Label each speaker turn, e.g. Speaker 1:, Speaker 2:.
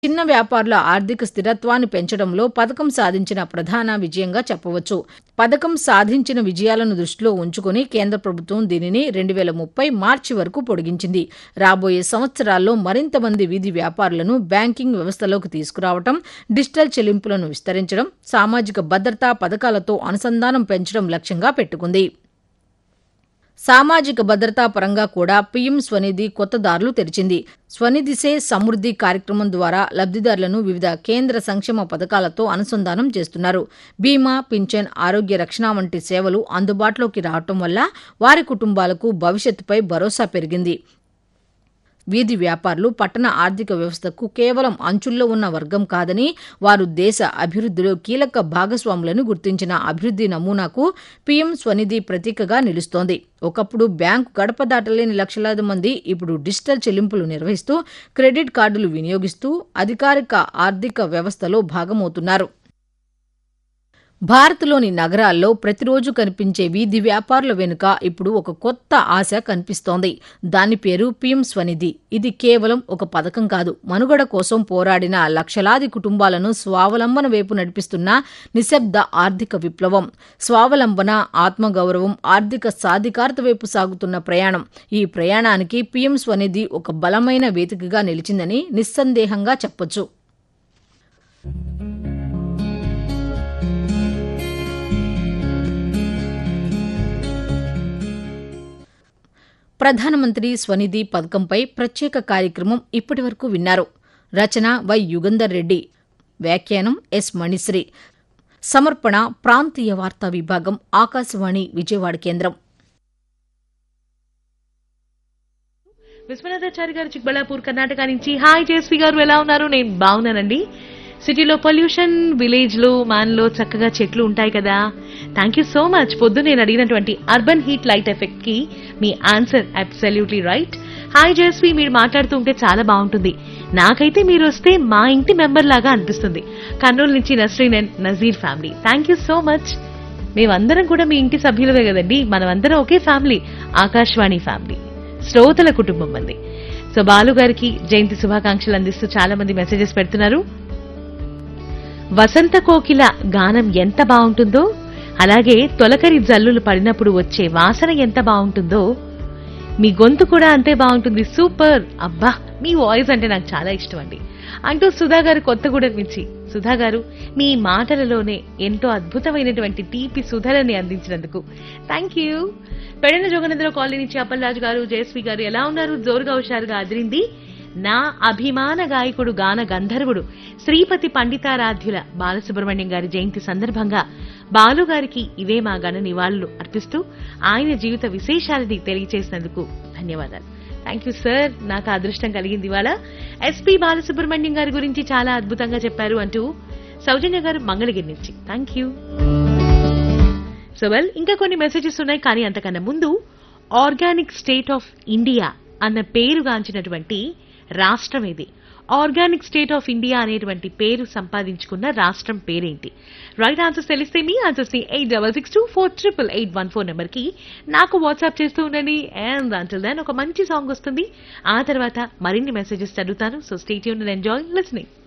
Speaker 1: చిన్న వ్యాపారుల ఆర్థిక స్థిరత్వాన్ని పెంచడంలో పథకం సాధించిన ప్రధాన విజయంగా చెప్పవచ్చు పథకం సాధించిన విజయాలను దృష్టిలో ఉంచుకుని కేంద్ర ప్రభుత్వం దీనిని రెండు వేల ముప్పై మార్చి వరకు పొడిగించింది రాబోయే సంవత్సరాల్లో మరింత మంది వీధి వ్యాపారులను బ్యాంకింగ్ వ్యవస్థలోకి తీసుకురావడం డిజిటల్ చెల్లింపులను విస్తరించడం సామాజిక భద్రతా పథకాలతో అనుసంధానం పెంచడం లక్ష్యంగా పెట్టుకుంది సామాజిక భద్రతా పరంగా కూడా పీఎం స్వనిధి కొత్త దారులు తెరిచింది స్వనిధి సే సమృద్ధి కార్యక్రమం ద్వారా లబ్దిదారులను వివిధ కేంద్ర సంక్షేమ పథకాలతో అనుసంధానం చేస్తున్నారు బీమా పింఛన్ ఆరోగ్య రక్షణ వంటి సేవలు అందుబాటులోకి రావటం వల్ల వారి కుటుంబాలకు భవిష్యత్తుపై భరోసా పెరిగింది వీధి వ్యాపారులు పట్టణ ఆర్థిక వ్యవస్థకు కేవలం అంచుల్లో ఉన్న వర్గం కాదని వారు దేశ అభివృద్ధిలో కీలక భాగస్వాములను గుర్తించిన అభివృద్ధి నమూనాకు పీఎం స్వనిధి ప్రతీకగా నిలుస్తోంది ఒకప్పుడు బ్యాంకు గడప దాటలేని లక్షలాది మంది ఇప్పుడు డిజిటల్ చెల్లింపులు నిర్వహిస్తూ క్రెడిట్ కార్డులు వినియోగిస్తూ అధికారిక ఆర్థిక వ్యవస్థలో భాగమవుతున్నారు భారత్లోని నగరాల్లో ప్రతిరోజు కనిపించే వీధి వ్యాపారుల వెనుక ఇప్పుడు ఒక కొత్త ఆశ కనిపిస్తోంది దాని పేరు పీఎం స్వనిధి ఇది కేవలం ఒక పథకం కాదు మనుగడ కోసం పోరాడిన లక్షలాది కుటుంబాలను స్వావలంబన వైపు నడిపిస్తున్న నిశ్శబ్ద ఆర్థిక విప్లవం స్వావలంబన ఆత్మగౌరవం ఆర్థిక సాధికారత వైపు సాగుతున్న ప్రయాణం ఈ ప్రయాణానికి పీఎం స్వనిధి ఒక బలమైన వేదికగా నిలిచిందని నిస్సందేహంగా చెప్పొచ్చు ప్రధానమంత్రి స్వనిధి పథకంపై ప్రత్యేక కార్యక్రమం ఇప్పటివరకు విన్నారు రచన వై యుగంధర్ రెడ్డి వ్యాఖ్యానం ఎస్ మణిశ్రీ సమర్పణ ప్రాంతీయ వార్తా విభాగం ఆకాశవాణి విజయవాడ కేంద్రం
Speaker 2: విశ్వనాథాచారి గారు చిక్బళ్ళాపూర్ కర్ణాటక నుంచి హాయ్ జేస్వి గారు ఎలా ఉన్నారు నేను బాగున్నానండి సిటీలో పొల్యూషన్ విలేజ్ లో మ్యాన్ లో చక్కగా చెట్లు ఉంటాయి కదా థ్యాంక్ యూ సో మచ్ పొద్దు నేను అడిగినటువంటి అర్బన్ హీట్ లైట్ ఎఫెక్ట్ కి మీ answer absolutely right hi Jeswi మీరు మాట్లాడుతూ ఉంటే చాలా బాగుంటుంది నాకైతే మీరు వస్తే మా ఇంటి మెంబర్ లాగా అనిపిస్తుంది కర్నూలు నుంచి Nasreen and Nazeer family thank you so much మేమందరం కూడా మీ ఇంటి సభ్యులమే కదండి మనమందరం ఒకే ఫ్యామిలీ ఆకాశవాణి ఫ్యామిలీ శ్రోతల కుటుంబం మంది సో బాలు గారికి జయంతి శుభాకాంక్షలు అందిస్తూ చాలా మంది మెసేజెస్ పెడుతున్నారు వసంత కోకిల గానం ఎంత బాగుంటుందో అలాగే తొలకరి జల్లులు పడినప్పుడు వచ్చే వాసన ఎంత బాగుంటుందో మీ గొంతు కూడా అంతే బాగుంటుంది సూపర్ అబ్బా మీ వాయిస్ అంటే నాకు చాలా ఇష్టం అండి అంటూ సుధా గారు కొత్తగూడెం నుంచి సుధా గారు మీ మాటలలోనే ఎంతో అద్భుతమైనటువంటి తీపి సుధలని అందించినందుకు థ్యాంక్ యూ పెడన జోగనందర కాలనీ నుంచి అప్పలరాజు గారు జయశ్రీ గారు ఎలా ఉన్నారు జోరుగా హుషారుగా అదిరింది నా అభిమాన గాయకుడు గాన గంధర్వుడు శ్రీపతి పండితారాధ్యుల బాలసుబ్రహ్మణ్యం గారి జయంతి సందర్భంగా బాలు గారికి ఇవే మా గణ నివాళులు అర్పిస్తూ ఆయన జీవిత విశేషాలని తెలియచేసినందుకు ధన్యవాదాలు థ్యాంక్ యూ సార్ నాకు ఆ అదృష్టం కలిగింది ఇవాళ ఎస్పీ బాలసుబ్రహ్మణ్యం గారి గురించి చాలా అద్భుతంగా చెప్పారు అంటూ సౌజన్య గారు మంగళగిరి నుంచి థ్యాంక్ యూ సో వెల్ ఇంకా కొన్ని మెసేజెస్ ఉన్నాయి కానీ అంతకన్నా ముందు ఆర్గానిక్ స్టేట్ ఆఫ్ ఇండియా అన్న పేరుగాంచినటువంటి రాష్ట్రం ఇది ఆర్గానిక్ స్టేట్ ఆఫ్ ఇండియా అనేటువంటి పేరు సంపాదించుకున్న రాష్ట్రం పేరేంటి రైట్ ఆన్సర్స్ తెలిస్తే మీ ఆన్సర్స్ ని eight double six two four triple eight one four number కి నాకు వాట్సాప్ చేస్తూ ఉండండి అండ్ అంటిల్ దెన్ ఒక మంచి సాంగ్ వస్తుంది ఆ తర్వాత మరిన్ని మెసేజెస్ చదువుతాను సో స్టేట్ యూన్ ఎంజాయ్ లిస్నింగ్